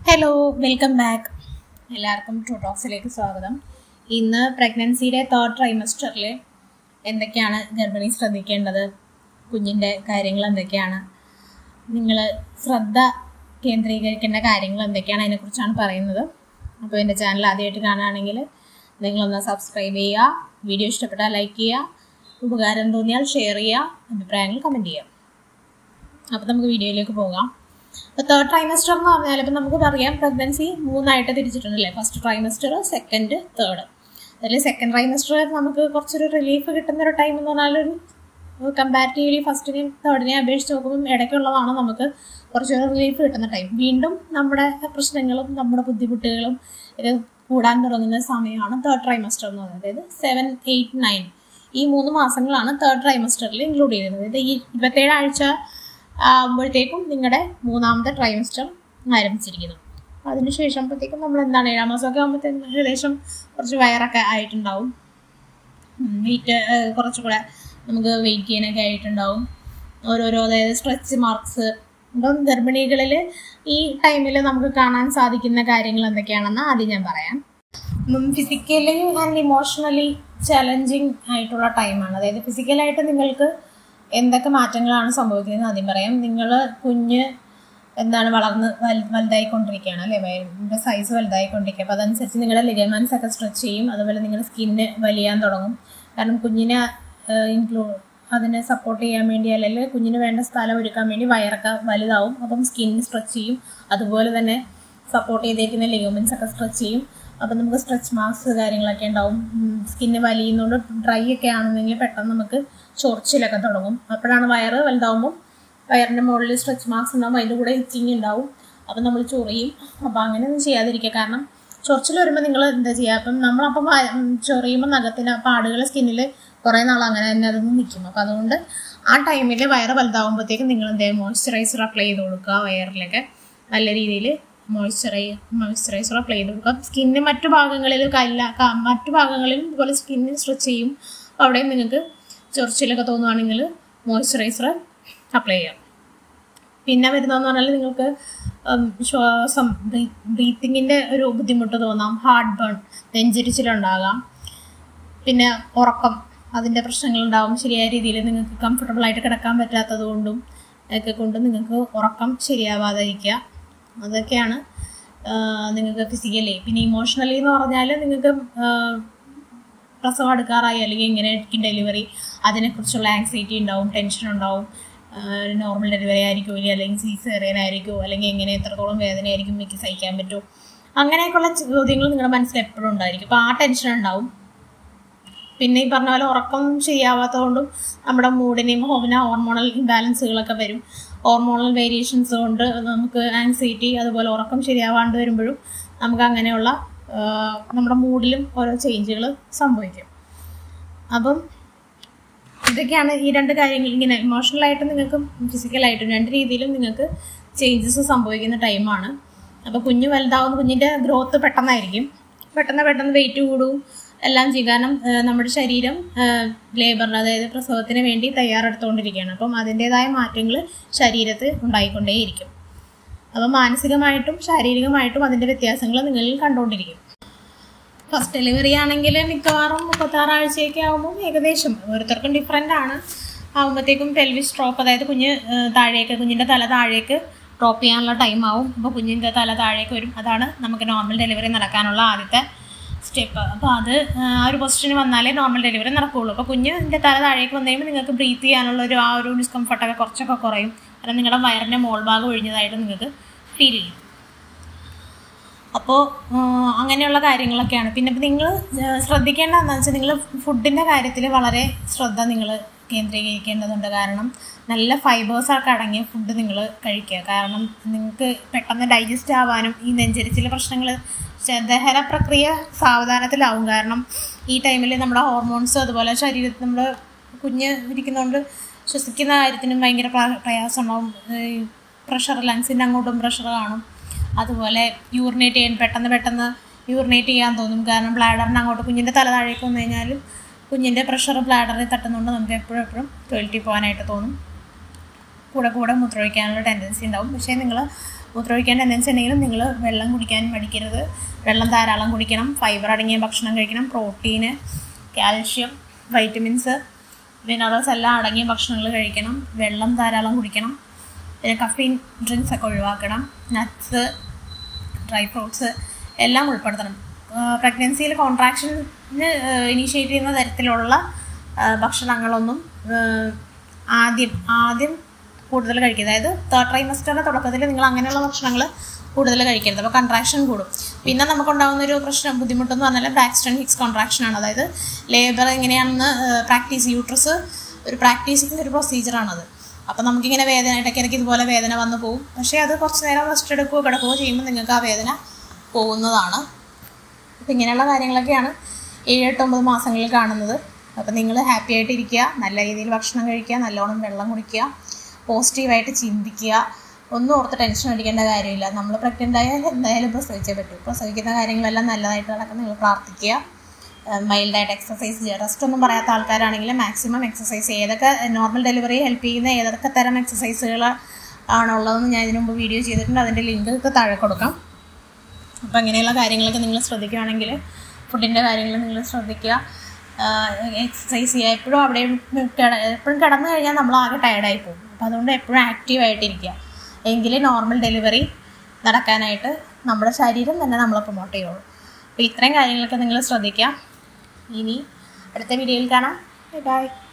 hello welcome back എല്ലാവർക്കും true ടോക്സിലേക്ക് സ്വാഗതം ഇന്ന് പ്രഗ്നൻസിയുടെ തേർഡ് ട്രൈമസ്റ്ററിൽ എന്തൊക്കെയാണ് ഗർഭിണി ശ്രദ്ധിക്കേണ്ടത് കുഞ്ഞിൻ്റെ കാര്യങ്ങൾ എന്തൊക്കെയാണ് നിങ്ങൾ ശ്രദ്ധ കേന്ദ്രീകരിക്കേണ്ട കാര്യങ്ങൾ എന്തൊക്കെയാണ് അതിനെക്കുറിച്ചാണ് പറയുന്നത് അപ്പോൾ എൻ്റെ ചാനൽ ആദ്യമായിട്ട് കാണുകയാണെങ്കിൽ നിങ്ങളൊന്ന് സബ്സ്ക്രൈബ് ചെയ്യുക വീഡിയോ ഇഷ്ടപ്പെട്ടാൽ ലൈക്ക് ചെയ്യുക ഉപകാരം തോന്നിയാൽ ഷെയർ ചെയ്യുക അഭിപ്രായങ്ങൾ കമൻറ്റ് ചെയ്യുക അപ്പോൾ നമുക്ക് വീഡിയോയിലേക്ക് പോകാം അപ്പോൾ തേർഡ് ട്രൈമസ്റ്റർ എന്ന് പറഞ്ഞാൽ ഇപ്പം നമുക്ക് പറയാം പ്രഗ്നൻസി മൂന്നായിട്ട് തിരിച്ചിട്ടുണ്ടല്ലേ ഫസ്റ്റ് ട്രൈമസ്റ്റർ സെക്കൻഡ് തേർഡ് അതിൽ സെക്കൻഡ് ട്രൈമസ്റ്റർ നമുക്ക് കുറച്ചൊരു റിലീഫ് കിട്ടുന്ന ഒരു ടൈം എന്ന് പറഞ്ഞാൽ ഒരു കമ്പാരിറ്റീവ്ലി ഫസ്റ്റിനെയും തേർഡിനെയും അപേക്ഷിച്ച് നോക്കുമ്പോൾ ഇടയ്ക്കുള്ളതാണ് നമുക്ക് കുറച്ചൊരു റിലീഫ് കിട്ടുന്ന ടൈം വീണ്ടും നമ്മുടെ പ്രശ്നങ്ങളും നമ്മുടെ ബുദ്ധിമുട്ടുകളും ഇത് കൂടാൻ തുടങ്ങുന്ന സമയമാണ് തേർഡ് ട്രൈമസ്റ്റർ എന്ന് പറയുന്നത് അതായത് സെവൻ എയ്റ്റ് നയൻ ഈ മൂന്ന് മാസങ്ങളാണ് തേർഡ് ട്രൈമസ്റ്ററിൽ ഇൻക്ലൂഡ് ചെയ്യുന്നത് അതായത് ഈ ഇരുപത്തേഴ് ആഴ്ച ആകുമ്പോഴത്തേക്കും നിങ്ങളുടെ മൂന്നാമത്തെ ട്രൈമസ്റ്റർ ആരംഭിച്ചിരിക്കുന്നു അതിനുശേഷം അപ്പോഴത്തേക്കും നമ്മൾ എന്താണ് ഏഴാം മാസമൊക്കെ ആകുമ്പോഴത്തേക്കും ഏകദേശം കുറച്ച് വയറൊക്കെ ആയിട്ടുണ്ടാവും വെയിറ്റ് കുറച്ചുകൂടെ നമുക്ക് വെയിറ്റ് ചെയ്യാനൊക്കെ ആയിട്ടുണ്ടാവും ഓരോരോ അതായത് സ്ട്രെച്ച് മാർക്സ് അപ്പം ഗർഭിണികളിൽ ഈ ടൈമിൽ നമുക്ക് കാണാൻ സാധിക്കുന്ന കാര്യങ്ങൾ എന്തൊക്കെയാണെന്ന് ആദ്യം ഞാൻ പറയാം ഫിസിക്കലി ആൻഡ് ഇമോഷണലി ചലഞ്ചിങ് ആയിട്ടുള്ള ടൈമാണ് അതായത് ഫിസിക്കലായിട്ട് നിങ്ങൾക്ക് എന്തൊക്കെ മാറ്റങ്ങളാണ് സംഭവിക്കുന്നത് ആദ്യം പറയാം നിങ്ങൾ കുഞ്ഞ് എന്താണ് വളർന്ന് വൽ വലുതായിക്കൊണ്ടിരിക്കുകയാണ് അല്ലേ വയറിൻ്റെ സൈസ് വലുതായിക്കൊണ്ടിരിക്കുക അപ്പോൾ അതനുസരിച്ച് നിങ്ങളുടെ ലിഗമെൻസ് ഒക്കെ സ്ട്രെച്ച് ചെയ്യും അതുപോലെ നിങ്ങളുടെ സ്കിന്ന് വലിയാൻ തുടങ്ങും കാരണം കുഞ്ഞിനെ ഇൻക്ലൂഡ് അതിനെ സപ്പോർട്ട് ചെയ്യാൻ വേണ്ടി അല്ലെങ്കിൽ കുഞ്ഞിന് വേണ്ട സ്ഥലം ഒരുക്കാൻ വേണ്ടി വയറൊക്കെ വലുതാവും അപ്പം സ്കിൻ സ്ട്രെച്ച് ചെയ്യും അതുപോലെ തന്നെ സപ്പോർട്ട് ചെയ്തേക്കുന്ന ലിഗമെൻസ് ഒക്കെ സ്ട്രെച്ച് ചെയ്യും അപ്പം നമുക്ക് സ്ട്രെച്ച് മാർക്സ് കാര്യങ്ങളൊക്കെ ഉണ്ടാവും സ്കിന്ന് വലിയുന്നതുകൊണ്ട് ഡ്രൈ ഒക്കെ ആണെന്നെങ്കിൽ പെട്ടെന്ന് നമുക്ക് ചൊറിച്ചിലൊക്കെ തുടങ്ങും അപ്പോഴാണ് വയറ് വലുതാവുമ്പോൾ വയറിൻ്റെ മുകളിൽ സ്ട്രെച്ച് മാർക്സ് ഉണ്ടാവും അതിൻ്റെ കൂടെ ഇച്ചിങ് ഉണ്ടാവും അപ്പം നമ്മൾ ചൊറിയും അപ്പം അങ്ങനെ ഒന്നും ചെയ്യാതിരിക്കുക കാരണം ചൊറിച്ചിൽ വരുമ്പോൾ നിങ്ങൾ എന്താ ചെയ്യുക അപ്പം നമ്മളപ്പം ചൊറിയുമ്പോൾ നഖത്തിന് പാടുകൾ സ്കിന്നിൽ കുറേ നാൾ അങ്ങനെ തന്നെ അതൊന്നും നിൽക്കും അപ്പം അതുകൊണ്ട് ആ ടൈമിൽ വയറ് വലുതാവുമ്പോഴത്തേക്കും നിങ്ങൾ എന്ത് ചെയ്യുക മോയ്സ്ചറൈസർ അപ്ലൈ ചെയ്ത് കൊടുക്കുക വയറിലൊക്കെ നല്ല രീതിയിൽ മോയ്സ്ചറൈ മോയ്സ്ചറൈസർ അപ്ലൈ ചെയ്ത് കൊടുക്കുക സ്കിന്നിന് മറ്റു ഭാഗങ്ങളിൽ കല്ല മറ്റു ഭാഗങ്ങളിലും ഇതുപോലെ സ്കിന്നിന് സ്ട്രെച്ച് ചെയ്യും അവിടെയും നിങ്ങൾക്ക് ചൊറിച്ചിലൊക്കെ തോന്നുവാണെങ്കിൽ മോയ്സ്ചറൈസർ അപ്ലൈ ചെയ്യാം പിന്നെ വരുന്നതെന്ന് പറഞ്ഞാൽ നിങ്ങൾക്ക് ശ്വാസം ബ്രീത്തിങ്ങിൻ്റെ ഒരു ബുദ്ധിമുട്ട് തോന്നാം ഹാർട്ട് ബേൺ നെഞ്ചരിച്ചിലുണ്ടാകാം പിന്നെ ഉറക്കം അതിൻ്റെ പ്രശ്നങ്ങളുണ്ടാവും ശരിയായ രീതിയിൽ നിങ്ങൾക്ക് കംഫർട്ടബിൾ ആയിട്ട് കിടക്കാൻ പറ്റാത്തത് കൊണ്ടും ഒക്കെ കൊണ്ട് നിങ്ങൾക്ക് ഉറക്കം ശരിയാവാതിരിക്കുക അതൊക്കെയാണ് നിങ്ങൾക്ക് ഫിസിക്കലി പിന്നെ ഇമോഷണലി എന്ന് പറഞ്ഞാൽ നിങ്ങൾക്ക് പ്രസവം എടുക്കാറായി അല്ലെങ്കിൽ എങ്ങനെ ആയിരിക്കും ഡെലിവറി അതിനെക്കുറിച്ചുള്ള ആങ്സൈറ്റി ഉണ്ടാവും ടെൻഷൻ ഉണ്ടാവും നോർമൽ ഡെലിവറി ആയിരിക്കുമോ ഇല്ല അല്ലെങ്കിൽ സീസേറിയൻ ആയിരിക്കുമോ അല്ലെങ്കിൽ എങ്ങനെ എത്രത്തോളം വേദനയായിരിക്കും എനിക്ക് സഹിക്കാൻ പറ്റുമോ അങ്ങനെയൊക്കെയുള്ള ചോദ്യങ്ങൾ നിങ്ങളുടെ മനസ്സിൽ എപ്പോഴും ഉണ്ടായിരിക്കും അപ്പോൾ ആ ടെൻഷൻ ഉണ്ടാവും പിന്നെ ഈ പറഞ്ഞ പോലെ ഉറക്കം ശരിയാവാത്തതുകൊണ്ടും നമ്മുടെ മൂഡിനെയും ഹോമിന ഹോർമോണൽ ഇംബാലൻസുകളൊക്കെ വരും ഹോർമോണൽ വേരിയേഷൻസ് കൊണ്ട് നമുക്ക് ആങ്സൈറ്റി അതുപോലെ ഉറക്കം ശരിയാവാണ്ട് വരുമ്പോഴും നമുക്ക് അങ്ങനെയുള്ള നമ്മുടെ മൂഡിലും ഓരോ ചേഞ്ചുകൾ സംഭവിക്കും അപ്പം ഇതൊക്കെയാണ് ഈ രണ്ട് കാര്യങ്ങൾ ഇങ്ങനെ ഇമോഷണലായിട്ടും നിങ്ങൾക്കും ഫിസിക്കലായിട്ടും രണ്ട് രീതിയിലും നിങ്ങൾക്ക് ചേഞ്ചസ് സംഭവിക്കുന്ന ടൈമാണ് അപ്പോൾ കുഞ്ഞ് വലുതാവുന്ന കുഞ്ഞിൻ്റെ ഗ്രോത്ത് പെട്ടെന്നായിരിക്കും പെട്ടെന്ന് പെട്ടെന്ന് വെയിറ്റ് കൂടും എല്ലാം ചെയ്യും കാരണം നമ്മുടെ ശരീരം ലേബറിന് അതായത് പ്രസവത്തിന് വേണ്ടി തയ്യാറെടുത്തുകൊണ്ടിരിക്കുകയാണ് അപ്പം അതിൻ്റെതായ മാറ്റങ്ങൾ ശരീരത്ത് ഉണ്ടായിക്കൊണ്ടേയിരിക്കും അപ്പം മാനസികമായിട്ടും ശാരീരികമായിട്ടും അതിൻ്റെ വ്യത്യാസങ്ങൾ നിങ്ങളിൽ കണ്ടുകൊണ്ടിരിക്കും ഫസ്റ്റ് ഡെലിവറി ആണെങ്കിൽ മിക്കവാറും മുപ്പത്താറ് ആഴ്ചയൊക്കെ ആകുമ്പോൾ ഏകദേശം ഓരോരുത്തർക്കും ഡിഫറെൻ്റ് ആണ് ആകുമ്പോഴത്തേക്കും പെൽവിസ് ഡ്രോപ്പ് അതായത് കുഞ്ഞ് താഴേക്ക് കുഞ്ഞിൻ്റെ തല താഴേക്ക് ഡ്രോപ്പ് ചെയ്യാനുള്ള ടൈം ആവും അപ്പോൾ കുഞ്ഞിൻ്റെ തല താഴേക്ക് വരും അതാണ് നമുക്ക് നോർമൽ ഡെലിവറി നടക്കാനുള്ള ആദ്യത്തെ സ്റ്റെപ്പ് അപ്പോൾ അത് ആ ഒരു പൊസിഷന് വന്നാലേ നോർമൽ ഡെലിവറി നടക്കുകയുള്ളൂ അപ്പോൾ കുഞ്ഞിൻ്റെ തല താഴേക്ക് വന്നു കഴിയുമ്പോൾ നിങ്ങൾക്ക് ബ്രീത്ത് ചെയ്യാനുള്ള ഒരു ആ ഒരു ഡിസ്കംഫർട്ടൊക്കെ കുറച്ചൊക്കെ കുറയും കാരണം നിങ്ങളുടെ വയറിൻ്റെ മോൾ ഭാഗം ഒഴിഞ്ഞതായിട്ട് നിങ്ങൾക്ക് ഫീൽ ചെയ്യും അപ്പോൾ അങ്ങനെയുള്ള കാര്യങ്ങളൊക്കെയാണ് പിന്നെ നിങ്ങൾ ശ്രദ്ധിക്കേണ്ട എന്താണെന്ന് വെച്ചാൽ നിങ്ങൾ ഫുഡിൻ്റെ കാര്യത്തിൽ വളരെ ശ്രദ്ധ നിങ്ങൾ കേന്ദ്രീകരിക്കേണ്ടതുണ്ട് കാരണം നല്ല ഫൈബേഴ്സൊക്കെ അടങ്ങിയ ഫുഡ് നിങ്ങൾ കഴിക്കുക കാരണം നിങ്ങൾക്ക് പെട്ടെന്ന് ഡൈജസ്റ്റ് ആവാനും ഈ നെഞ്ചരിച്ചിലെ പ്രശ്നങ്ങൾ ദഹന പ്രക്രിയ സാവധാനത്തിലാവും കാരണം ഈ ടൈമിൽ നമ്മുടെ ഹോർമോൺസ് അതുപോലെ ശരീരത്തിൽ നമ്മൾ കുഞ്ഞ് ഇരിക്കുന്നതുകൊണ്ട് ശ്വസിക്കുന്ന കാര്യത്തിനും ഭയങ്കര പ്രയാസം ഉണ്ടാവും പ്രഷർ ലങ്സിൻ്റെ അങ്ങോട്ടും പ്രഷർ കാണും അതുപോലെ യൂറിനേറ്റ് ചെയ്യാൻ പെട്ടെന്ന് പെട്ടെന്ന് യൂറിനേറ്റ് ചെയ്യാൻ തോന്നും കാരണം ബ്ലാഡറിന് അങ്ങോട്ട് കുഞ്ഞിൻ്റെ തല താഴേക്ക് വന്നു കഴിഞ്ഞാലും കുഞ്ഞിൻ്റെ പ്രഷർ ബ്ലാഡറിൽ തട്ടുന്നതുകൊണ്ട് നമുക്ക് എപ്പോഴും എപ്പോഴും ടോയ്ലറ്റിൽ പോകാനായിട്ട് തോന്നും കൂടെ കൂടെ മൂത്രമൊഴിക്കാനുള്ള ടെൻഡൻസി ഉണ്ടാവും പക്ഷേ നിങ്ങൾ മൂത്രമൊഴിക്കാൻ ടെൻഡൻസി ഉണ്ടെങ്കിലും നിങ്ങൾ വെള്ളം കുടിക്കാൻ മടിക്കരുത് വെള്ളം ധാരാളം കുടിക്കണം ഫൈബർ അടങ്ങിയ ഭക്ഷണം കഴിക്കണം പ്രോട്ടീന് കാൽഷ്യം വൈറ്റമിൻസ് മിനറൽസ് എല്ലാം അടങ്ങിയ ഭക്ഷണങ്ങൾ കഴിക്കണം വെള്ളം ധാരാളം കുടിക്കണം പിന്നെ കഫീൻ ഡ്രിങ്ക്സ് ഒക്കെ ഒഴിവാക്കണം നട്ട്സ് ഡ്രൈ ഫ്രൂട്ട്സ് എല്ലാം ഉൾപ്പെടുത്തണം പ്രഗ്നൻസിയിൽ കോൺട്രാക്ഷന് ഇനീഷ്യേറ്റ് ചെയ്യുന്ന തരത്തിലുള്ള ആ, ഭക്ഷണങ്ങളൊന്നും ആ, ആദ്യം ആദ്യം കൂടുതൽ കഴിക്കുക അതായത് തേർഡ് ട്രൈമസ്റ്ററിൻ്റെ തുടക്കത്തിൽ നിങ്ങൾ അങ്ങനെയുള്ള ഭക്ഷണങ്ങൾ കൂടുതൽ കഴിക്കരുത് അപ്പോൾ കൺട്രാക്ഷൻ കൂടും പിന്നെ നമുക്കുണ്ടാകുന്ന ഒരു പ്രശ്നം ബുദ്ധിമുട്ടെന്ന് പറഞ്ഞാൽ ബ്രാക്സ്റ്റൺ ഹിക്സ് കോൺട്രാക്ഷൻ ആണ് അതായത് ലേബർ എങ്ങനെയാണെന്ന് പ്രാക്ടീസ് യൂട്രസ് ഒരു പ്രാക്ടീസിങ് ഒരു പ്രൊസീജിയറാണത് അപ്പോൾ നമുക്കിങ്ങനെ വേദന ഇടയ്ക്കിടയ്ക്ക് ഇതുപോലെ വേദന വന്നു പോകും പക്ഷേ അത് കുറച്ച് നേരം റെസ്റ്റ് എടുക്കുകയോ കിടക്കുകയോ ചെയ്യുമ്പോൾ നിങ്ങൾക്ക് ആ വേദന പോകുന്നതാണ് അപ്പം ഇങ്ങനെയുള്ള കാര്യങ്ങളൊക്കെയാണ് ഏഴ് എട്ട് ഒമ്പത് മാസങ്ങളിൽ കാണുന്നത് അപ്പം നിങ്ങൾ ഹാപ്പി ആയിട്ട് ഇരിക്കുക നല്ല രീതിയിൽ ഭക്ഷണം കഴിക്കുക നല്ലോണം വെള്ളം കുടിക്കുക പോസിറ്റീവായിട്ട് ചിന്തിക്കുക ഒന്നും ഓർത്ത് ടെൻഷൻ അടിക്കേണ്ട കാര്യമില്ല നമ്മൾ പ്രഗ്നൻ്റ് ആയാൽ എന്തായാലും പ്രസവിച്ചേ പറ്റൂ പ്രസവിക്കുന്ന കാര്യങ്ങളെല്ലാം നല്ലതായിട്ട് നടക്കാൻ നിങ്ങൾ പ്രാർത്ഥിക്കുക മൈൽഡായിട്ട് എക്സസൈസ് ചെയ്യുക റെസ്റ്റ് ഒന്നും പറയാത്ത ആൾക്കാരാണെങ്കിൽ മാക്സിമം എക്സസൈസ് ചെയ്യുക ഏതൊക്കെ നോർമൽ ഡെലിവറി ഹെൽപ്പ് ചെയ്യുന്ന ഏതൊക്കെ തരം എക്സസൈസുകൾ ആണുള്ളതെന്ന് ഞാൻ ഇതിനു മുമ്പ് വീഡിയോ ചെയ്തിട്ടുണ്ട് അതിൻ്റെ ലിങ്ക് ഒക്കെ താഴെ കൊടുക്കാം അപ്പോൾ അങ്ങനെയുള്ള കാര്യങ്ങളൊക്കെ നിങ്ങൾ ശ്രദ്ധിക്കുകയാണെങ്കിൽ ഫുഡിൻ്റെ കാര്യങ്ങൾ നിങ്ങൾ ശ്രദ്ധിക്കുക എക്സസൈസ് ചെയ്യുക എപ്പോഴും അവിടെ കിട എപ്പോഴും കിടന്നു കഴിഞ്ഞാൽ നമ്മൾ ആകെ ടയർഡായി പോകും അപ്പോൾ അതുകൊണ്ട് എപ്പോഴും ആക്റ്റീവായിട്ടിരിക്കുക എങ്കിലേ നോർമൽ ഡെലിവറി നടക്കാനായിട്ട് നമ്മുടെ ശരീരം തന്നെ നമ്മളെ പ്രൊമോട്ട് ചെയ്യുള്ളൂ അപ്പോൾ ഇത്രയും കാര്യങ്ങളൊക്കെ നിങ്ങൾ ശ്രദ്ധിക്കുക ഇനി അടുത്ത വീഡിയോയിൽ കാണാം ബൈ